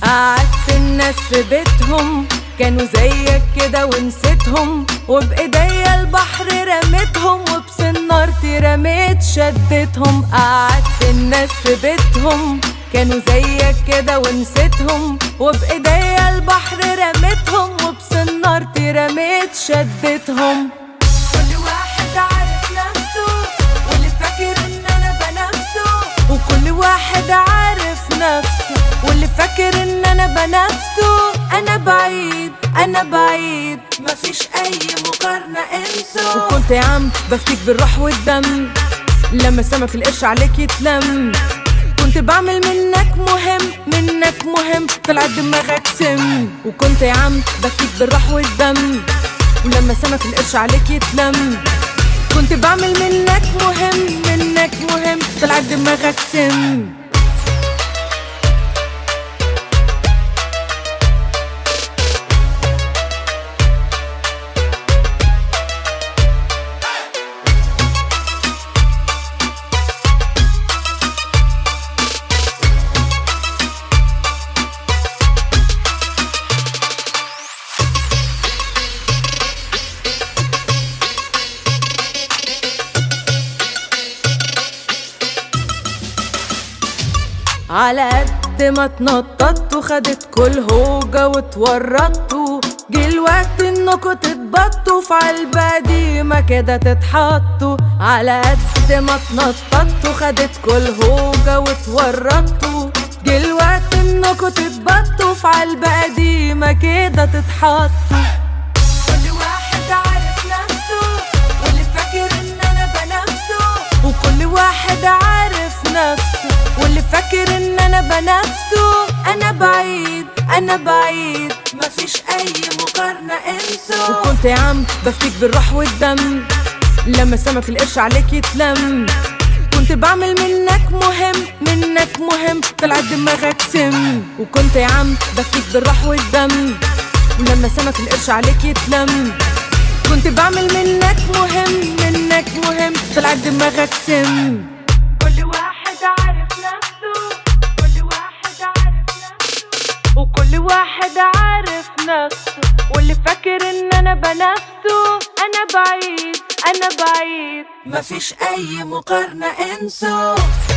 قعدت الناس في بيتهم كانوا زيك كده ونسيتهم وبايديا البحر رميتهم وبسنارتي رميت شدتهم قعدت الناس في بيتهم كانوا زيك كده ونسيتهم وبايديا البحر رميتهم وبسنارتي رميت شدتهم كل واحد عارف نفسه واللي فاكر ان انا بنفسه وكل واحد عارف نفسه واللي فاكر ان انا بنفسه انا بعيد انا بعيد مفيش اي مقارنة انسوا وكنت يا عم بفتيك بالروح والدم لما سمك القرش عليك يتلم كنت بعمل منك مهم منك مهم طلع دماغك سم وكنت يا عم بفتيك بالروح والدم ولما سمك القرش عليك يتلم كنت بعمل منك مهم منك مهم طلع دماغك سم على قد ما اتنططت وخدت كل هوجة واتورطتوا جه الوقت انكوا تتبطوا في علبة قديمة كده تتحطوا على قد ما اتنططت وخدت كل هوجة واتورطتوا جه الوقت انكوا تتبطوا في علبة قديمة كده تتحطوا كل واحد عارف نفسه واللي فاكر ان انا بنفسه وكل واحد عارف نفسه واللي فاكر ان انا بنفسه انا بعيد انا بعيد مفيش اي مقارنة انسوا وكنت يا عم بفتيك بالروح والدم لما سمك القرش عليك يتلم كنت بعمل منك مهم منك مهم طلع دماغك سم وكنت يا عم بفتيك بالروح والدم ولما سمك القرش عليك يتلم كنت بعمل منك مهم منك مهم طلع دماغك سم كل واحد عارف نفسه كل واحد عارف نفسه وكل واحد عارف نفسه واللي فاكر ان انا بنفسه انا بعيد انا بعيد مفيش اي مقارنة انسوا